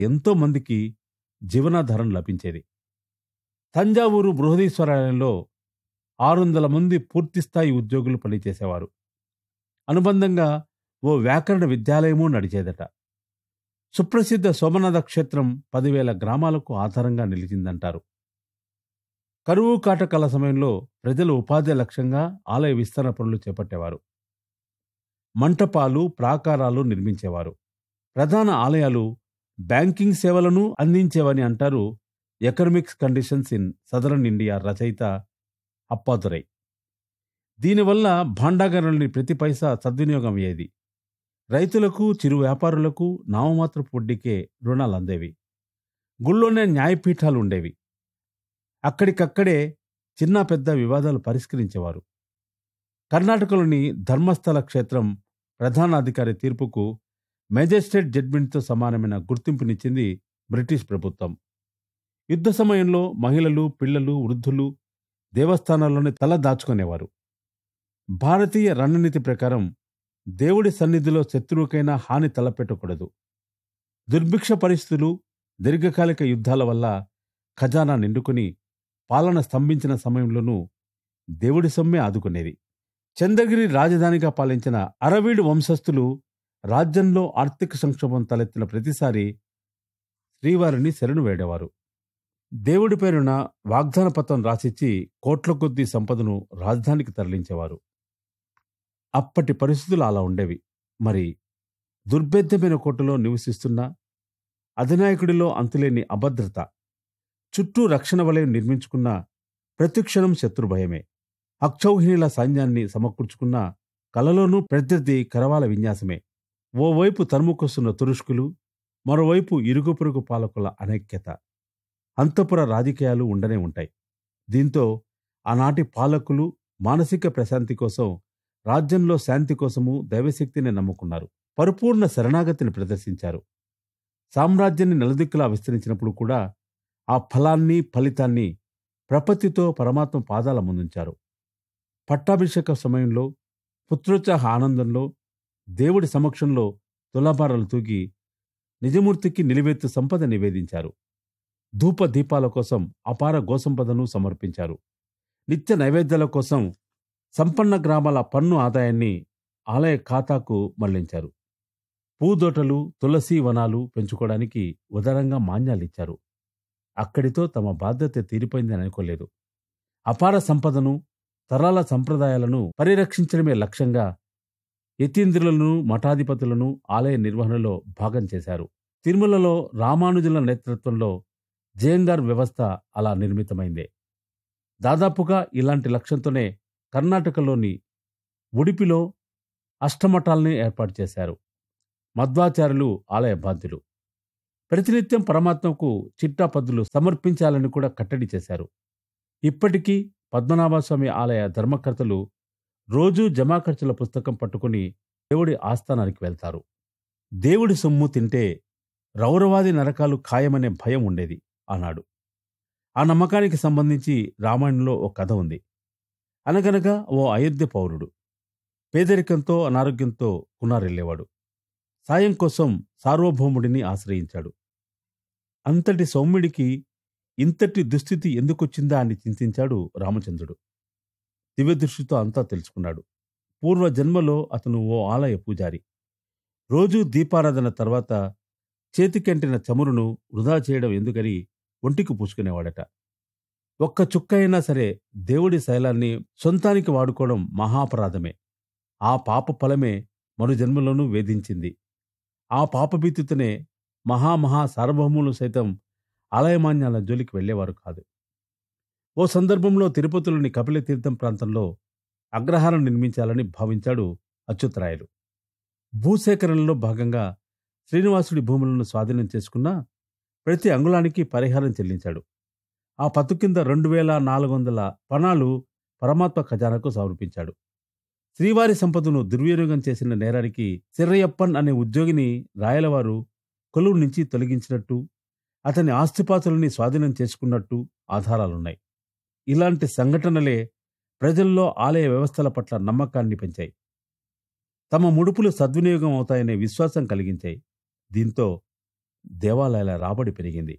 ఎంతో మందికి జీవనాధారం లభించేది తంజావూరు బృహదీశ్వరాలయంలో ఆరు వందల మంది పూర్తిస్థాయి ఉద్యోగులు పనిచేసేవారు అనుబంధంగా ఓ వ్యాకరణ విద్యాలయము నడిచేదట సుప్రసిద్ధ సోమనాథ క్షేత్రం పదివేల గ్రామాలకు ఆధారంగా నిలిచిందంటారు కరువు కాటకాల సమయంలో ప్రజలు ఉపాధి లక్ష్యంగా ఆలయ విస్తరణ పనులు చేపట్టేవారు మంటపాలు ప్రాకారాలు నిర్మించేవారు ప్రధాన ఆలయాలు బ్యాంకింగ్ సేవలను అందించేవని అంటారు economics conditions in southern India రచయిత అప్పాదురై దీనివల్ల భాండాగారంలోని ప్రతి పైసా సద్వినియోగం అయ్యేది రైతులకు చిరు వ్యాపారులకు నామమాత్రపు వడ్డీకే రుణాలు అందేవి గుళ్ళోనే న్యాయపీఠాలు ఉండేవి అక్కడికక్కడే చిన్న పెద్ద వివాదాలు పరిష్కరించేవారు కర్ణాటకలోని ధర్మస్థల క్షేత్రం ప్రధానాధికారి తీర్పుకు మేజిస్ట్రేట్ జడ్జిమెంట్తో సమానమైన గుర్తింపునిచ్చింది బ్రిటిష్ ప్రభుత్వం యుద్ధ సమయంలో మహిళలు పిల్లలు వృద్ధులు దేవస్థానాల్లోనే తల దాచుకునేవారు భారతీయ రణనీతి ప్రకారం దేవుడి సన్నిధిలో శత్రువుకైనా హాని తలపెట్టకూడదు దుర్భిక్ష పరిస్థితులు దీర్ఘకాలిక యుద్ధాల వల్ల ఖజానా నిండుకుని పాలన స్తంభించిన సమయంలోనూ దేవుడి సొమ్మే ఆదుకునేది చంద్రగిరి రాజధానిగా పాలించిన అరవీడు వంశస్థులు రాజ్యంలో ఆర్థిక సంక్షోభం తలెత్తిన ప్రతిసారి శ్రీవారిని శరణు వేడేవారు దేవుడి పేరున వాగ్దాన పత్రం రాసిచ్చి కోట్ల కొద్దీ సంపదను రాజధానికి తరలించేవారు అప్పటి పరిస్థితులు అలా ఉండేవి మరి దుర్భేద్యమైన కోటలో నివసిస్తున్న అధినాయకుడిలో అంతులేని అభద్రత చుట్టూ రక్షణ వలయం నిర్మించుకున్న ప్రతిక్షణం శత్రుభయమే అక్షౌహిణీల సైన్యాన్ని సమకూర్చుకున్న కలలోనూ ప్రత్యర్థి కరవాల విన్యాసమే ఓవైపు తరుముకొస్తున్న తురుష్కులు మరోవైపు ఇరుగు పొరుగు పాలకుల అనైక్యత అంతపుర రాజకీయాలు ఉండనే ఉంటాయి దీంతో ఆనాటి పాలకులు మానసిక ప్రశాంతి కోసం రాజ్యంలో శాంతి కోసము దైవశక్తిని నమ్ముకున్నారు పరిపూర్ణ శరణాగతిని ప్రదర్శించారు సామ్రాజ్యాన్ని నలుదిక్కులా విస్తరించినప్పుడు కూడా ఆ ఫలాన్ని ఫలితాన్ని ప్రపత్తితో పరమాత్మ పాదాల ముందుంచారు పట్టాభిషేక సమయంలో పుత్రోత్సాహ ఆనందంలో దేవుడి సమక్షంలో తులాభారాలు తూగి నిజమూర్తికి నిలువెత్తు సంపద నివేదించారు ధూప దీపాల కోసం అపార గోసంపదను సమర్పించారు నిత్య నైవేద్యాల కోసం సంపన్న గ్రామాల పన్ను ఆదాయాన్ని ఆలయ ఖాతాకు మళ్లించారు పూదోటలు తులసి వనాలు పెంచుకోవడానికి ఉదారంగా మాన్యాలిచ్చారు అక్కడితో తమ బాధ్యత తీరిపోయిందని అనుకోలేదు అపార సంపదను తరాల సంప్రదాయాలను పరిరక్షించడమే లక్ష్యంగా యతీంద్రులను మఠాధిపతులను ఆలయ నిర్వహణలో భాగం చేశారు తిరుమలలో రామానుజుల నేతృత్వంలో జయంగార్ వ్యవస్థ అలా నిర్మితమైందే దాదాపుగా ఇలాంటి లక్ష్యంతోనే కర్ణాటకలోని ఉడిపిలో అష్టమఠాల్ని ఏర్పాటు చేశారు మధ్వాచార్యులు ఆలయ బాధ్యులు ప్రతినిత్యం పరమాత్మకు చిట్టాపద్దులు సమర్పించాలని కూడా కట్టడి చేశారు ఇప్పటికీ పద్మనాభస్వామి ఆలయ ధర్మకర్తలు రోజూ జమా ఖర్చుల పుస్తకం పట్టుకుని దేవుడి ఆస్థానానికి వెళ్తారు దేవుడి సొమ్ము తింటే రౌరవాది నరకాలు ఖాయమనే భయం ఉండేది ఆనాడు ఆ నమ్మకానికి సంబంధించి రామాయణంలో ఓ కథ ఉంది అనగనగా ఓ అయోధ్య పౌరుడు పేదరికంతో అనారోగ్యంతో కునారెళ్ళేవాడు సాయం కోసం సార్వభౌముడిని ఆశ్రయించాడు అంతటి సౌమ్యుడికి ఇంతటి దుస్థితి ఎందుకొచ్చిందా అని చింతించాడు రామచంద్రుడు దివ్యదృష్టితో అంతా తెలుసుకున్నాడు పూర్వ జన్మలో అతను ఓ ఆలయ పూజారి రోజూ దీపారాధన తర్వాత చేతికంటిన చమురును వృధా చేయడం ఎందుకని ఒంటికి పూసుకునేవాడట ఒక్క చుక్క అయినా సరే దేవుడి శైలాన్ని సొంతానికి వాడుకోవడం మహాపరాధమే ఆ పాప ఫలమే మరు జన్మలోనూ వేధించింది ఆ పాపభీతితోనే మహామహా సార్వభౌములు సైతం ఆలయమాన్యాల జోలికి వెళ్లేవారు కాదు ఓ సందర్భంలో తిరుపతిలోని కపిలతీర్థం ప్రాంతంలో అగ్రహారం నిర్మించాలని భావించాడు అచ్యుతరాయలు భూసేకరణలో భాగంగా శ్రీనివాసుడి భూములను స్వాధీనం చేసుకున్న ప్రతి అంగుళానికి పరిహారం చెల్లించాడు ఆ పత్తు కింద రెండు వేల నాలుగు వందల పణాలు పరమాత్మ ఖజానాకు సమర్పించాడు శ్రీవారి సంపదను దుర్వినియోగం చేసిన నేరానికి సిర్రయ్యప్పన్ అనే ఉద్యోగిని రాయలవారు కొలువు నుంచి తొలగించినట్టు అతని ఆస్తిపాతులని స్వాధీనం చేసుకున్నట్టు ఆధారాలున్నాయి ఇలాంటి సంఘటనలే ప్రజల్లో ఆలయ వ్యవస్థల పట్ల నమ్మకాన్ని పెంచాయి తమ ముడుపులు సద్వినియోగం అవుతాయనే విశ్వాసం కలిగించాయి దీంతో దేవాలయాల రాబడి పెరిగింది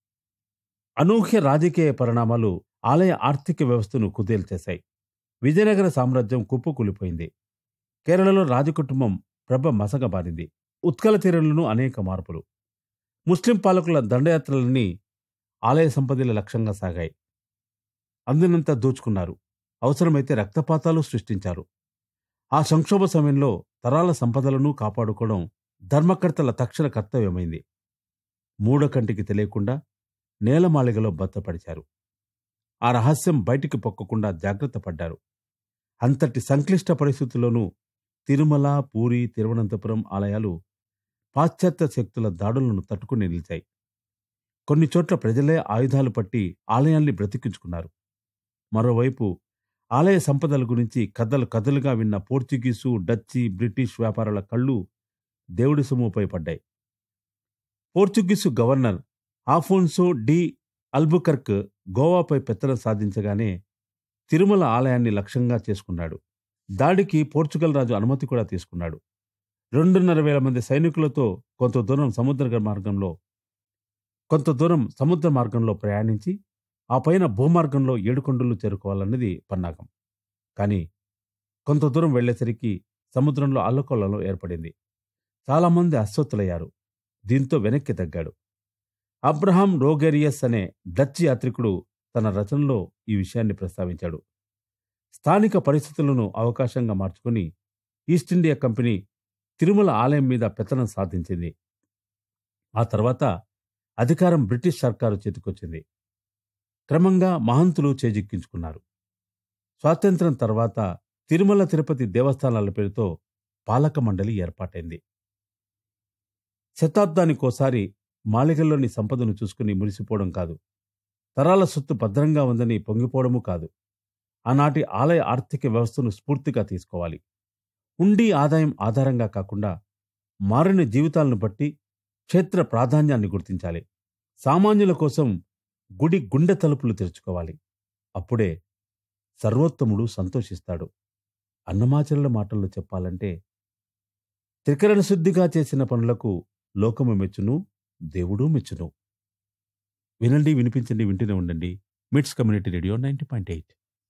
అనూహ్య రాజకీయ పరిణామాలు ఆలయ ఆర్థిక వ్యవస్థను కుదేల్చేశాయి విజయనగర సామ్రాజ్యం కుప్పకూలిపోయింది కేరళలో రాజకుటుంబం ప్రభ మసగబారింది ఉత్కల తీరంలోనూ అనేక మార్పులు ముస్లిం పాలకుల దండయాత్రలన్నీ ఆలయ సంపదల లక్ష్యంగా సాగాయి అందినంత దోచుకున్నారు అవసరమైతే రక్తపాతాలు సృష్టించారు ఆ సంక్షోభ సమయంలో తరాల సంపదలను కాపాడుకోవడం ధర్మకర్తల తక్షణ కర్తవ్యమైంది మూడో కంటికి తెలియకుండా నేలమాళిగలో భద్రపరిచారు ఆ రహస్యం బయటికి పొక్కకుండా జాగ్రత్త పడ్డారు అంతటి సంక్లిష్ట పరిస్థితుల్లోనూ తిరుమల పూరి తిరువనంతపురం ఆలయాలు పాశ్చాత్య శక్తుల దాడులను తట్టుకుని నిలిచాయి కొన్ని చోట్ల ప్రజలే ఆయుధాలు పట్టి ఆలయాల్ని బ్రతికించుకున్నారు మరోవైపు ఆలయ సంపదల గురించి కథలు కథలుగా విన్న పోర్చుగీసు డచ్చి బ్రిటిష్ వ్యాపారుల కళ్ళు దేవుడి సొమ్ముపై పడ్డాయి Portuguese governor Afonso de Albuquerque గోవాపై పెత్తనం సాధించగానే తిరుమల ఆలయాన్ని లక్ష్యంగా చేసుకున్నాడు దాడికి పోర్చుగల్ రాజు అనుమతి కూడా తీసుకున్నాడు రెండున్నర వేల మంది సైనికులతో కొంత దూరం సముద్ర మార్గంలో కొంత దూరం సముద్ర మార్గంలో ప్రయాణించి ఆ పైన భూమార్గంలో ఏడుకొండలు చేరుకోవాలన్నది పన్నాగం కానీ కొంత దూరం వెళ్లేసరికి సముద్రంలో అల్లకొల్లలో ఏర్పడింది చాలామంది అస్వత్తులయ్యారు దీంతో వెనక్కి తగ్గాడు అబ్రహాం రోగేరియస్ అనే డచ్ యాత్రికుడు తన రచనలో ఈ విషయాన్ని ప్రస్తావించాడు స్థానిక పరిస్థితులను అవకాశంగా మార్చుకుని ఈస్ట్ ఇండియా కంపెనీ తిరుమల ఆలయం మీద పెత్తనం సాధించింది ఆ తర్వాత అధికారం బ్రిటిష్ సర్కారు చేతికొచ్చింది క్రమంగా మహంతులు చేజిక్కించుకున్నారు స్వాతంత్రం తర్వాత తిరుమల తిరుపతి దేవస్థానాల పేరుతో పాలక మండలి ఏర్పాటైంది శతాబ్దానికోసారి మాళిగల్లోని సంపదను చూసుకుని మురిసిపోవడం కాదు తరాల సొత్తు భద్రంగా ఉందని పొంగిపోవడము కాదు ఆనాటి ఆలయ ఆర్థిక వ్యవస్థను స్ఫూర్తిగా తీసుకోవాలి ఉండి ఆదాయం ఆధారంగా కాకుండా మారిన జీవితాలను బట్టి క్షేత్ర ప్రాధాన్యాన్ని గుర్తించాలి సామాన్యుల కోసం గుడి గుండె తలుపులు తెరుచుకోవాలి అప్పుడే సర్వోత్తముడు సంతోషిస్తాడు అన్నమాచరుల మాటల్లో చెప్పాలంటే త్రికరణ శుద్ధిగా చేసిన పనులకు లోకము మెచ్చును దేవుడు మెచ్చును వినండి వినిపించండి వింటూనే ఉండండి MITS community radio ninety point eight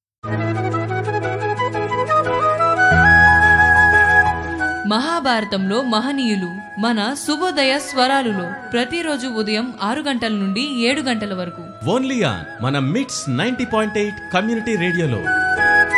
మహాభారతంలో మహనీయులు మన శుభోదయ స్వరాలులో ప్రతిరోజు ఉదయం ఆరు గంటల నుండి ఏడు గంటల వరకు ఓన్లీ ఆన్ మన మిట్స్ నైన్టీ పాయింట్ ఎయిట్ కమ్యూనిటీ రేడియోలో